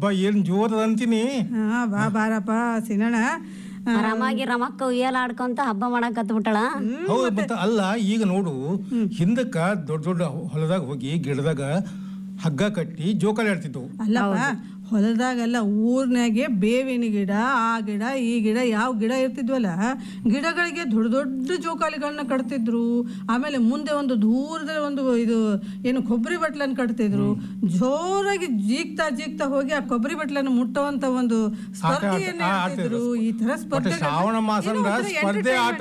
ಹಬ್ಬ ಏನ್ ಜೋರದ ಅಂತೀನಿ ಹಾ ಬಾ ಬಾರಪ್ಪ ಸಿನಣ್ಣ ಆರಾಮಾಗಿ ರಮಕ್ಕ ಉಯ್ಯಾಲ ಆಡ್ಕೊಂತ ಹಬ್ಬ ಮಾಡಕ್ ಹತ್ಬಿಟ್ಟಳ ಹೌದು ಮತ್ತೆ ಅಲ್ಲ ಈಗ ನೋಡು ಹಿಂದಕ್ಕ ದೊಡ್ಡ ದೊಡ್ಡ ಹೊಲದಾಗ ಹೋಗಿ ಗಿಡದಾಗ ಹಗ್ಗ ಕಟ್ಟಿ ಜೋಕಾಲಿ ಆಡ್ತಿದ್ವು ಅಲ್ಲಪ್ಪ ಹೊಲದಾಗೆಲ್ಲ ಊರ್ನಾಗೆ ಬೇವಿನ ಗಿಡ ಆ ಗಿಡ ಈ ಗಿಡ ಯಾವ ಗಿಡ ಇರ್ತಿದ್ವಲ್ಲ ಗಿಡಗಳಿಗೆ ದೊಡ್ಡ ದೊಡ್ಡ ಜೋಕಾಲಿಗಳನ್ನ ಕಟ್ತಿದ್ರು ಆಮೇಲೆ ಮುಂದೆ ಒಂದು ದೂರದ ಒಂದು ಇದು ಏನು ಕೊಬ್ಬರಿ ಬಟ್ಲನ್ನು ಕಟ್ತಿದ್ರು ಜೋರಾಗಿ ಜೀಗ್ತಾ ಜೀಗ್ತಾ ಹೋಗಿ ಆ ಕೊಬ್ಬರಿ ಬಟ್ಲನ್ನು ಮುಟ್ಟುವಂತ ಒಂದು ಸ್ಪರ್ಧೆಯನ್ನ ಆ, ಇಡ್ತಿದ್ರು ಈ ತರ ಮತ್ತೆ ಸ್ಪರ್ಧೆ ಶ್ರಾವಣ ಮಾಸ ಅಂದ್ರ ಸ್ಪರ್ಧೆ ಆಟ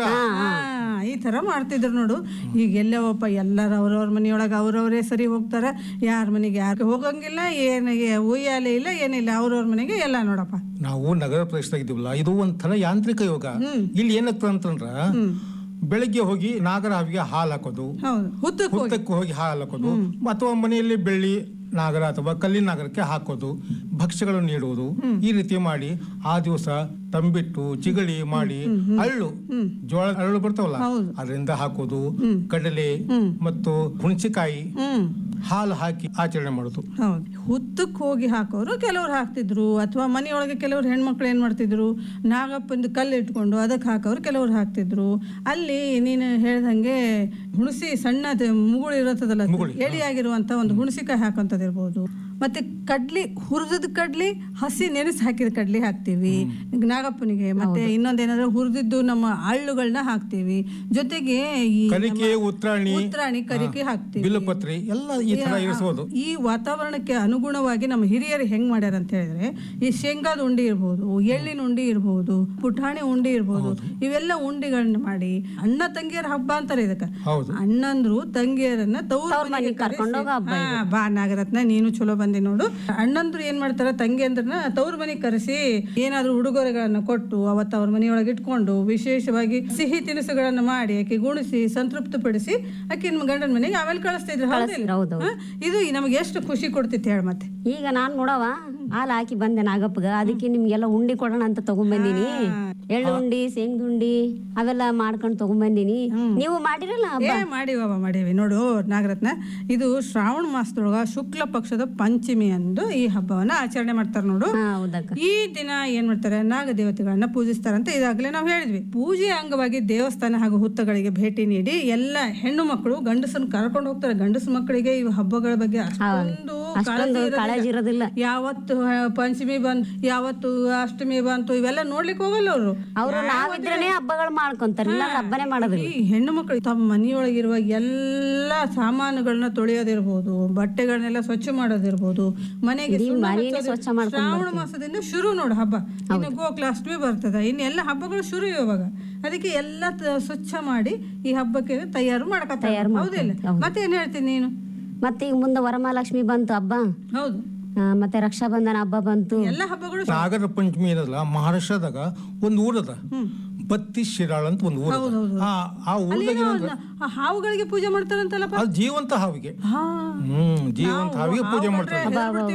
ಈ ತರ ಮಾಡ್ತಿದ್ರು ನೋಡು ಈಗ ಎಲ್ಲವಪ್ಪ ಎಲ್ಲರೂ ಅವ್ರವ್ರ ಮನೆಯೊಳಗೆ ಅವ್ರವರೇ ಸರಿ ಹೋಗ್ತಾರ ಯಾರ ಮನೆಗೆ ಯಾರು ಹೋಗಂಗಿಲ್ಲ ಏನಿಗೆ ಉಯ್ಯಾಲೆ ಇಲ್ಲ ಏನಿಲ್ಲ ಅವ್ರವ್ರ ಮನೆಗೆ ಎಲ್ಲ ನೋಡಪ್ಪ ನಾವು ನಗರ ಪ್ರದೇಶದಾಗ ಇದ್ದೀವಲ್ಲ ಇದು ಒಂಥರ ಯಾಂತ್ರಿಕ ಯೋಗ ಇಲ್ಲಿ ಏನಾಗ್ತದ ಅಂತಂದ್ರ ಬೆಳಿಗ್ಗೆ ಹೋಗಿ ನಾಗರ ಹಾವಿಗೆ ಹಾಲು ಹಾಕೋದು ಹೌದು ಹುತ್ತಕ್ಕೆ ಹೋಗಿ ಹುತ್ತಕ್ಕೆ ಹೋಗಿ ಹಾಲು ಹಾಕೋದು ಅಥವಾ ಮನೆಯಲ್ಲಿ ಬೆಳ್ಳಿ ನಾಗರ ಅಥವಾ ಕಲ್ಲಿನ ನಾಗರಕ್ಕೆ ಹಾಕೋದು ಭಕ್ಷ್ಯಗಳನ್ನು ನೀಡುವುದು ಈ ರೀತಿ ಮಾಡಿ ಆ ದಿವಸ ತಂಬಿಟ್ಟು ಚಿಗಳಿ ಮಾಡಿ ಅಳ್ಳು ಜೋಳ ಅರಳು ಬರ್ತಾವಲ್ಲ ಅದರಿಂದ ಹಾಕೋದು ಕಡಲೆ ಮತ್ತು ಹುಣಸಿಕಾಯಿ ಹ್ಮ್ ಹಾಲು ಹಾಕಿ ಆಚರಣೆ ಮಾಡೋದು ಹೌದು ಹುತ್ತಕ್ಕೆ ಹೋಗಿ ಹಾಕೋರು ಕೆಲವ್ರು ಹಾಕ್ತಿದ್ರು ಅಥವಾ ಮನೆಯೊಳಗೆ ಕೆಲವ್ರು ಹೆಣ್ಮಕ್ಳು ಏನು ಮಾಡ್ತಿದ್ರು ನಾಗಪ್ಪಂದು ಕಲ್ಲು ಇಟ್ಕೊಂಡು ಅದಕ್ಕೆ ಹಾಕೋರು ಕೆಲವ್ರು ಹಾಕ್ತಿದ್ರು ಅಲ್ಲಿ ನೀನು ಹೇಳ್ದಂಗೆ ಹುಣಸಿ ಸಣ್ಣದ ಮುಗುಳು ಇರತ್ತದಲ್ಲ ಎಳಿಯಾಗಿರುವಂತ ಒಂದು ಹುಣಸಿಕಾಯಿ ಹಾಕೋಂಥದ್ದಿರ್ಬೋದು ಮತ್ತೆ ಕಡ್ಲಿ ಹುರಿದದ ಕಡ್ಲಿ ಹಸಿ ನೆನೆಸಿ ಹಾಕಿದ ಕಡ್ಲಿ ಹಾಕ್ತೀವಿ ನಾಗಪ್ಪನಿಗೆ ಮತ್ತೆ ಇನ್ನೊಂದೇನಾದ್ರೆ ಹುರಿದಿದ್ದು ನಮ್ಮ ಹಳ್ಳುಗಳನ್ನ ಹಾಕ್ತೀವಿ ಜೊತೆಗೆ ಈ ಕಲಿಕೆ ಉತ್ರಾಣಿ ಉತ್ರಾಣಿ ಕರಿಕೆ ಹಾಕ್ತೀವಿ ಬಿಲ್ಲುಪತ್ರಿ ಎಲ್ಲ ಈ ತರ ಇರಿಸೋದು ಈ ವಾತಾವರಣಕ್ಕೆ ಅನುಗುಣವಾಗಿ ನಮ್ಮ ಹಿರಿಯರು ಹೆಂಗ್ ಮಾಡ್ಯಾರ ಅಂತ ಹೇಳಿದ್ರೆ ಈ ಶೇಂಗಾದ ಉಂಡಿ ಇರ್ಬೋದು ಎಳ್ಳಿನ ಉಂಡಿ ಇರ್ಬೋದು ಪುಟಾಣಿ ಉಂಡಿ ಇರ್ಬೋದು ಇವೆಲ್ಲ ಉಂಡಿಗಳನ್ನ ಮಾಡಿ ಅಣ್ಣ ತಂಗಿಯರ ಹಬ್ಬ ಅಂತಾರೆ ಇದಕ್ಕ ಹೌದು ಅಣ್ಣಂದ್ರು ತಂಗಿಯರನ್ನ ತವ್ರ ಮನೆಗೆ ಕರ್ಕೊಂಡೋಗ ಹಬ್ಬ ಹಾ, ಬಾ ನಾಗರತ್ನ ನೀನು ಚಲೋ ಬಂದಿ ನೋಡು ಅಣ್ಣಂದ್ರು ಏನ್ ಮಾಡ್ತಾರ ತಂಗಿಯಂದ್ರನ್ನ ತವ್ರ ಮನೆಗೆ ಕರೆಸಿ ಏನಾದ್ರೂ ಉಡುಗೊರೆಗಳನ್ನ ಕೊಟ್ಟು ಅವತ್ತ ಅವ್ರ ಮನೆಯೊಳಗೆ ಇಟ್ಕೊಂಡು ವಿಶೇಷವಾಗಿ ಸಿಹಿ ತಿನಿಸುಗಳನ್ನ ಮಾಡಿ ಆಕೆ ಗುಣಿಸಿ ಸಂತೃಪ್ತಿಪಡಿಸಿ ಆಕೆ ನಿಮ್ಮ ಗಂಡನ ಮನೆಗೆ ಆಮೇಲೆ ಕಳಿಸ್ತಿದ್ರು ಹೌದಿಲ್ಲ ಹೌದು ಹಾ? ಇದು ನಮಗೆ ಎಷ್ಟು ಖುಷಿ ಕೊಡ್ತಿತ್ತು ಹೇಳ ಮತ್ತೆ ಈಗ ನಾನ್ ನೋಡವ ಹಾಲು ಹಾಕಿ ಬಂದೆ ನಾಗಪ್ಪಗ ಅದಕ್ಕೆ ನಿಮ್ಗೆಲ್ಲ ಉಂಡಿ ಕೊಡೋಣ ಅಂತ ತಗೊಂಬಂದಿನಿ ಎಳ್ಳು ಉಂಡಿ ಶೇಂಗದ ಉಂಡಿ ಅವೆಲ್ಲ ಮಾಡ್ಕೊಂಡು ತಗೊಂಬಂದಿನಿ ನೀವು ಮಾಡಿರಲ್ಲ ಹಬ್ಬ ಏ ಮಾಡಿವವ ಮಾಡೀವಿ ನೋಡು ನಾಗರತ್ನ ಇದು ಶ್ರಾವಣ ಮಾಸದೊಳಗ ಶುಕ್ಲ ಪಕ್ಷದ ಪಂಚಮಿ ಅಂದು ಈ ಹಬ್ಬವನ್ನ ಆಚರಣೆ ಮಾಡ್ತಾರೆ ನೋಡು ಹಾ ಹೌದಕ್ಕ ಈ ದಿನ ಏನ್ ಮಾಡ್ತಾರೆ ನಾಗ ದೇವತೆಗಳನ್ನ ಪೂಜಿಸ್ತಾರಂತ ಇದಾಗಲೇ ನಾವು ಹೇಳಿದ್ವಿ ಪೂಜೆಯ ಅಂಗವಾಗಿ ದೇವಸ್ಥಾನ ಹಾಗೂ ಹುತ್ತಗಳಿಗೆ ಭೇಟಿ ನೀಡಿ ಎಲ್ಲ ಹೆಣ್ಣು ಮಕ್ಕಳು ಗಂಡಸನ್ನ ಕರ್ಕೊಂಡು ಹೋಗ್ತಾರೆ ಗಂಡಸ ಮಕ್ಕಳಿಗೆ ಈ ಹಬ್ಬಗಳ ಬಗ್ಗೆ ಅಷ್ಟೊಂದು ಅಷ್ಟೊಂದು ಕಾಳಜಿ ಕಾಳಜಿ ಇರೋದಿಲ್ಲ ಯಾವತ್ತು ಆ, ಪಂಚಮಿ ಬಂತು ಯಾವತ್ತು ಅಷ್ಟಮಿ ಬಂತು ಇವೆಲ್ಲ ನೋಡ್ಲಿಕ್ಕೆ ಹೋಗಲ್ಲ ಅವರು ಅವ್ರು ನಾವಿದ್ರೇನೆ ಹಬ್ಬಗಳು ಮಾಡ್ಕೊಂತಾರ ಇಲ್ಲ ಹಬ್ಬನೇ ಮಾಡೋದಿಲ್ಲ ಈ ಹೆಣ್ಣು ಮಕ್ಕಳು ತಮ್ಮ ಮನೆಯೊಳಗಿರುವ ಎಲ್ಲ ಸಾಮಾನುಗಳನ್ನ ತೊಳೆಯೋದಿರ್ಬೋದು ಬಟ್ಟೆಗಳನ್ನೆಲ್ಲ ಸ್ವಚ್ಛ ಮಾಡೋದಿರ್ಬೋದು ಮನೆಗೆ ಸುಣ್ಣ ಮನೆನೇ ಹಚ್ಚೋದು- ಸ್ವಚ್ಛ ಮಾಡ್ಕೊಂಡ್ ಶ್ರಾವಣ ಮಾಸದಿಂದ ಶುರು ನೋಡು ಹಬ್ಬ ಇನ್ನು ಗೋಕುಲಾಷ್ಟಮಿ ಬರ್ತದ ಇನ್ನು ಎಲ್ಲ ಹಬ್ಬಗಳು ಶುರು ಇವಾಗ ಅದಕ್ಕೆ ಎಲ್ಲ ತ- ಸ್ವಚ್ಛ ಮಾಡಿ ಈ ಹಬ್ಬಕ್ಕೆ ತಯಾರು ಮಾಡ್ಕೊತಾರೆ ಹೌದಿಲ್ಲ ಮತ್ತೆ ಏನ್ ಹೇಳ್ತೀನಿ ನೀನು ಮತ್ತೆ ಈಗ ಮುಂದೆ ವರಮಹಾಲಕ್ಷ್ಮಿ ಬಂತು ಹಬ್ಬ ಹೌದು ಆ, ಮತ್ತೆ ರಕ್ಷಾಬಂಧನ ಹಬ್ಬ ಬಂತು ಎಲ್ಲ ಹಬ್ಬಗಳು ನಾಗರ ಪಂಚಮಿ ಏನಲ್ಲ ಮಹಾರಾಷ್ಟ್ರದಾಗ ಒಂದು ಊರದ ಬತ್ತಿ ಶಿರಾಳ್ ಅಂತ ಒಂದು ಊರ ಆ ಆ ಊರದಾಗ ಏನಂದ್ರೆ ಆ ಹಾವುಗಳಿಗೆ ಪೂಜೆ ಮಾಡ್ತಾರಂತಲ್ಲಪ್ಪ ಅದು ಜೀವಂತ ಹಾವಿಗೆ ಹಾ ಹ್ಮ್ ಜೀವಂತ ಹಾವಿಗೆ ಪೂಜೆ ಮಾಡ್ತಾರೆ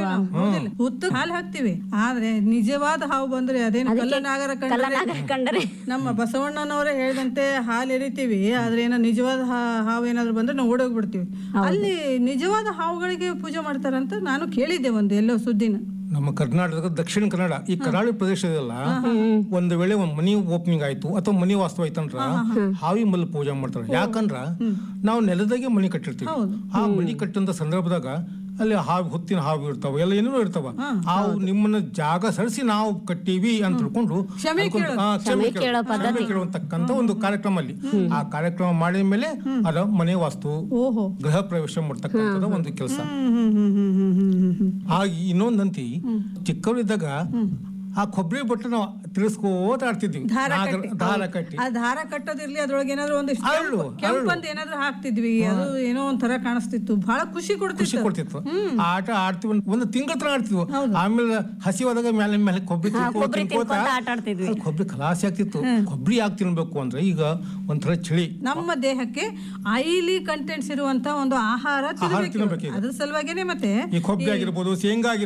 ಹುತ್ತ ಹಾಲು ಹಾಕ್ತಿವಿ ಆದ್ರೆ ನಿಜವಾದ ಹಾವು ಬಂದ್ರೆ ಅದೇನು ಕಲ್ಲ ನಾಗರ ಕಂಡ್ರೆ ನಾಗರ ಕಂಡರೆ ನಮ್ಮ ಬಸವಣ್ಣನವರೇ ಹೇಳಿದಂತೆ ಹಾಲು ಎರಿತೀವಿ ಆದ್ರೆ ಏನೋ ನಿಜವಾದ ಹಾ- ಹಾವು ಏನಾದ್ರು ಬಂದ್ರೆ ನಾವು ಓಡೋಗ್ಬಿಡ್ತೀವಿ ಅಲ್ಲಿ ನಿಜವಾದ ಹಾವುಗಳಿಗೆ ಪೂಜೆ ಮಾಡ್ತಾರಂತ ನಾನು ಕೇಳಿದ್ದೆ ಒಂದು ಎಲ್ಲೋ ಸುದ್ದಿನ ನಮ್ಮ ಕರ್ನಾಟಕದ ದಕ್ಷಿಣ ಕನ್ನಡ ಈ ಕರಾವಳಿ ಪ್ರದೇಶದಲ್ಲ ಒಂದು ವೇಳೆ ಒಂದ್ ಮನಿ ಓಪನಿಂಗ್ ಆಯ್ತು ಅಥವಾ ಮನಿ ವಾಸ್ತವ ಆಯ್ತಂದ್ರ ಹಾವಿ ಮಲ್ ಪೂಜೆ ಮಾಡ್ತಾರ ಯಾಕಂದ್ರ ನಾವು ನೆಲದಾಗೆ ಮನಿ ಕಟ್ಟಿರ್ತೀವಿ ಆ ಮನಿ ಕಟ್ಟಂತ ಸಂದರ್ಭದಾಗ ಅಲ್ಲಿ ಹಾವು ಹುತ್ತಿನ ಹಾವು ಇರ್ತಾವ ಎಲ್ಲ ಏನೇನೋ ಇರ್ತಾವ ಆ ನಿಮ್ಮನ್ನ ಜಾಗ ಸರಿಸಿ ನಾವು ಕಟ್ಟೀವಿ ಅಂತ ತಿಳ್ಕೊಂಡು ಅದಕ್ಕೊಂದು- ಆ, ಕ್ಷಮೆ ಕೇಳೋ- ಕ್ಷಮೆ ಕೇಳುವಂತಕ್ಕಂತ ಒಂದು ಕಾರ್ಯಕ್ರಮ ಅಲ್ಲಿ ಆ ಕಾರ್ಯಕ್ರಮ ಮಾಡಿದ ಮೇಲೆ ಅದ ಮನೆ ವಾಸ್ತು ಓಹೋ ಗೃಹ ಪ್ರವೇಶ ಮಾಡ್ತಕ್ಕಂಥದ್ದು ಒಂದು ಕೆಲಸ ಹ್ಮ್ ಹ್ಮ್ ಹ್ಮ್ ಹ್ಮ್ ಹ್ಮ್ ಹ್ಮ್ ಹ್ಮ್ ಆಗ ಇನ್ನೊಂದಂತಿ ಚಿಕ್ಕವರಿದ್ದಾಗ ಆ ಕೊಬ್ಬರಿ ಬಟ್ಟೆ ನಾವು ತಿರ್ಸ್ಕೋತ ಆಡ್ತಿದ್ವಿ ದಾರ ನಾಗರ- ಕಟ್ಟಿ. ದಾರ ಕಟ್ಟಿ ಆ ದಾರ ಕಟ್ಟೋದಿರ್ಲಿ ಅದ್ರೊಳಗೆ ಏನಾದ್ರು ಒಂದಿಷ್ಟು ಅರಳು, ಕೆಂಪು- ಕೆಂಪಂದ್ ಏನಾದ್ರು ಹಾಕ್ತಿದ್ವಿ ಅದು ಏನೋ ಒಂಥರ ಕಾಣಿಸ್ತಿತ್ತು ಬಹಳ ಖುಷಿ ಖುಷಿ ಕೊಡ್ತಿತ್ತು ಕೊಡ್ತಿತ್ತು ಆ ಆಟ ಆಡ್ತೀವಿ ಒಂದು- ಒಂದು ತಿಂಗಳ ತನ ಆಡ್ತಿದ್ವು ಆಮೇಲೆ ಹಸಿವಾದಾಗ ಮೇಲೆ ಮೇಲೆ ಕೊಬ್ಬರಿ ತಿನ್ಕೋತ ಕೊಬ್ಬರಿ ತಿನ್ಕೋತ ತಿನ್ಕೊಂತ ಆಟ ಆಡ್ತಿದ್ವಿ ಅದು ಕೊಬ್ಬರಿ ಖಲಾಸಿ ಆಗ್ತಿತ್ತು ಕೊಬ್ಬರಿ ಯಾಕೆ ತಿನ್ಬೇಕು ಅಂದ್ರೆ ಈಗ ಒಂಥರ ಚಳಿ ನಮ್ಮ ದೇಹಕ್ಕೆ ಐಲಿ ಕಂಟೆಂಟ್ಸ್ ಇರುವಂತ ಒಂದು ಆಹಾರ ತಿನ್ಬೇಕು ತಿನ್ಬೇಕು ಈಗ. ಅದ್ರ ಸಲುವಾಗೇನೆ ಮತ್ತೆ ಈ ಕೊಬ್ಬರಿ ಆಗಿರ್ಬೋದು ಶೇಂಗಾ ಆಗಿರ್ಬೋದು